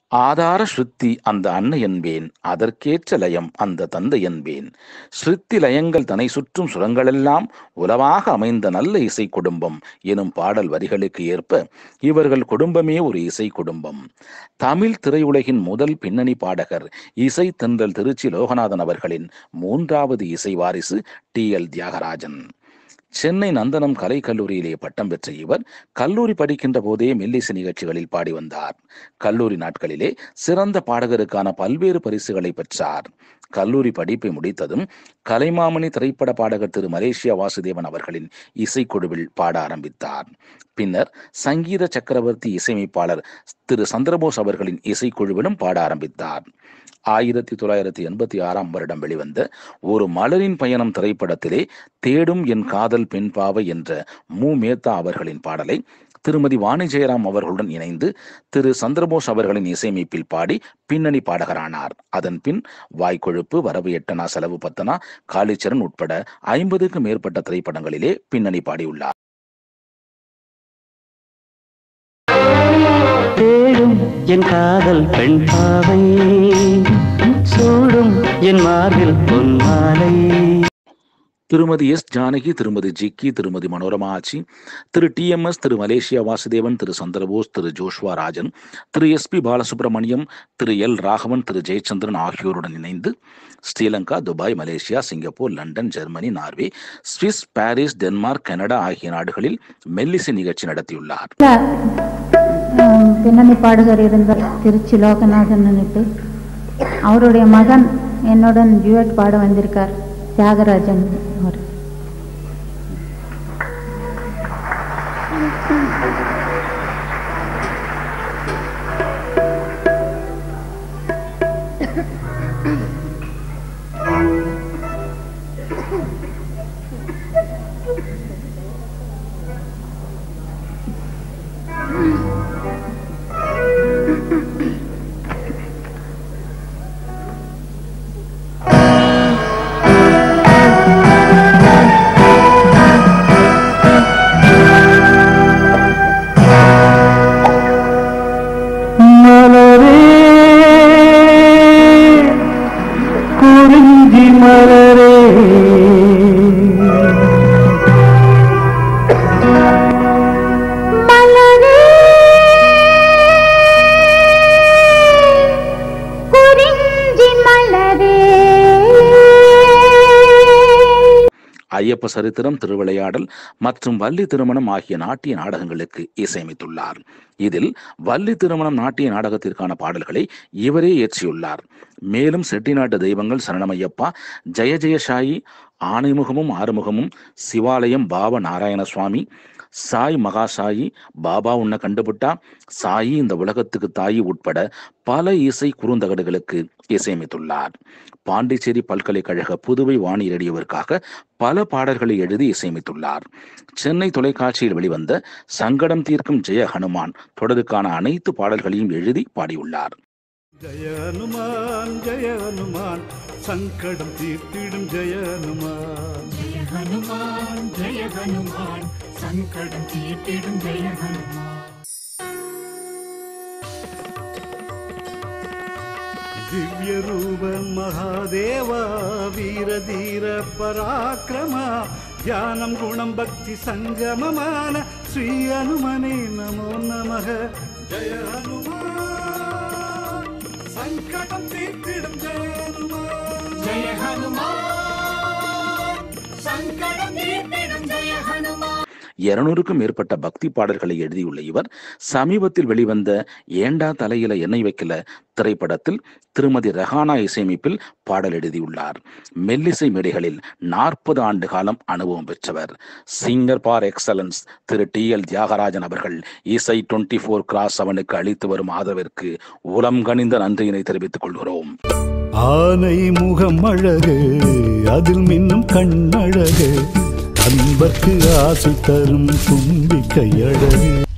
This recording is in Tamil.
ஆதார ஸ்ருத்தி அந்த அன்னை என்பேன் அதற்கேற்ற லயம் அந்த தந்தை என்பேன் ஸ்ருத்தி லயங்கள் தனை சுற்றும் சுரங்களெல்லாம் உலவாக அமைந்த நல்ல இசை குடும்பம் எனும் பாடல் வரிகளுக்கு ஏற்ப இவர்கள் குடும்பமே ஒரு இசை குடும்பம் தமிழ் திரையுலகின் முதல் பின்னணி பாடகர் இசை தென்றல் திருச்சி லோகநாதன் அவர்களின் மூன்றாவது இசை வாரிசு டி எல் தியாகராஜன் சென்னை நந்தனம் கலை கல்லூரியிலே பட்டம் பெற்ற இவர் கல்லூரி படிக்கின்ற போதே மெல்லிசை நிகழ்ச்சிகளில் பாடி வந்தார் கல்லூரி நாட்களிலே சிறந்த பாடகருக்கான பல்வேறு பரிசுகளை பெற்றார் கல்லூரி படிப்பை முடித்ததும் கலைமாமணி திரைப்பட பாடகர் திரு மலேசியா வாசுதேவன் அவர்களின் இசைக்குழுவில் பாட ஆரம்பித்தார் பின்னர் சங்கீத சக்கரவர்த்தி இசையமைப்பாளர் திரு சந்திரபோஸ் அவர்களின் இசைக்குழுவிலும் பாட ஆரம்பித்தார் ஆயிரத்தி தொள்ளாயிரத்தி எண்பத்தி ஆறாம் வருடம் வெளிவந்த ஒரு மலரின் பயணம் திரைப்படத்திலே தேடும் என் காதல் பெண் பாவை என்ற மு மேத்தா அவர்களின் பாடலை திருமதி வாணி ஜெயராம் அவர்களுடன் இணைந்து திரு சந்திரபோஸ் அவர்களின் இசையமைப்பில் பாடி பின்னணி பாடகரானார் அதன் பின் வாய்க்கொழுப்பு வரவு எட்டனா செலவு பத்தனா காளிச்சரன் உட்பட ஐம்பதுக்கும் மேற்பட்ட திரைப்படங்களிலே பின்னணி பாடியுள்ளார் தேடும் என் காதல் பெண் பாவை சூடும் என் மார்பில் பொன் மாலை திருமதி எஸ் ஜானகி திருமதி ஜிக்கி திருமதி மனோரமா ஆச்சி திரு டி எம் எஸ் திரு மலேசியா வாசுதேவன் திரு சந்திரபோஸ் திரு ஜோஷ்வா ராஜன் திரு எஸ் பி பாலசுப்ரமணியம் திரு எல் ராகவன் திரு ஜெயச்சந்திரன் ஆகியோருடன் இணைந்து Sri Lanka Dubai Malaysia Singapore London Germany Norway Swiss Paris Denmark Canada ஆகிய நாடுகளில் மெல்லிசை நிகழ்ச்சி நடத்தியுள்ளார் ஆஹ் பின்னணி பாடகர் இருந்தார் திருச்சி லோகநாதன்னுட்டு அவருடைய மகன் என்னுடன் ஜுவட் பாட வந்திருக்கார் தியாகராஜன் அவர் மலரே குறிஞ்சி மலரே மலரே குறிஞ்சி மலரே ஐயப்ப சரித்திரம் திருவிளையாடல் மற்றும் வள்ளி திருமணம் ஆகிய நாட்டிய நாடகங்களுக்கு இசையமைத்துள்ளார் இதில் வள்ளி திருமணம் நாட்டிய நாடகத்திற்கான பாடல்களை இவரே இயற்றியுள்ளார் மேலும் செட்டிநாட்டு தெய்வங்கள் சரணமையப்பா ஜெய ஜெயசாயி ஆணைமுகமும் ஆறுமுகமும் சிவாலயம் பாப நாராயண சுவாமி சாய் மகாசாயி பாபா உன்னை கண்டுபிட்டா சாயி இந்த உலகத்துக்கு தாயி உட்பட பல இசை குறுந்தகடுகளுக்கு இசையமைத்துள்ளார் பாண்டிச்சேரி பல்கலைக்கழக புதுவை வாணி ரேடியோவிற்காக பல பாடல்களை எழுதி இசையமைத்துள்ளார் சென்னை தொலைக்காட்சியில் வெளிவந்த சங்கடம் தீர்க்கும் ஜெய ஹனுமான் தொடருக்கான அனைத்து பாடல்களையும் எழுதி பாடியுள்ளார் ஜய ஹனுமான் ஜய ஹனுமான் சங்கடம் தீர்த்திடும் ஜய ஹனுமான் ஜெய ஹனுமான் ஜெய ஹனுமான் சங்கடம் தீர்த்திடும் ஜெய ஹனுமான் திவ்ய ரூப மகாதேவா வீர தீர பராக்கிரமா தியானம் குணம் பக்தி சங்கமமான ஸ்ரீ ஹனுமனே நமோ நமக ஜய ஹனுமான் சங்கடம் தீர்த்திடும் ஜய ஹனுமான் ஜெய ஹனுமான் சங்கடம் தீர்த்திடும் ஜெய ஹனுமான் இருநூறுக்கும் மேற்பட்ட பக்தி பாடல்களை எழுதியுள்ள இவர் சமீபத்தில் வெளிவந்த ஏண்டா தலையில எண்ணெய் வைக்கல திரைப்படத்தில் திருமதி ரெஹானா இசையமைப்பில் பாடல் எழுதியுள்ளார் மெல்லிசை மேடைகளில் நாற்பது ஆண்டு காலம் அனுபவம் பெற்றவர் சிங்கர் பார் எக்ஸலன்ஸ் திரு டி எல் தியாகராஜன் அவர்கள் இசை டுவெண்ட்டி ஃபோர் கிராஸ் செவனுக்கு அளித்து வரும் ஆதரவிற்கு உலம் கனிந்த நன்றியினை தெரிவித்துக் கொள்கிறோம் ஆனை முகம் அழகு அதில் மின்னும் கண்ணழகு அன்பர்க்கு ஆசை தரும் தும்பிக்கை அழகு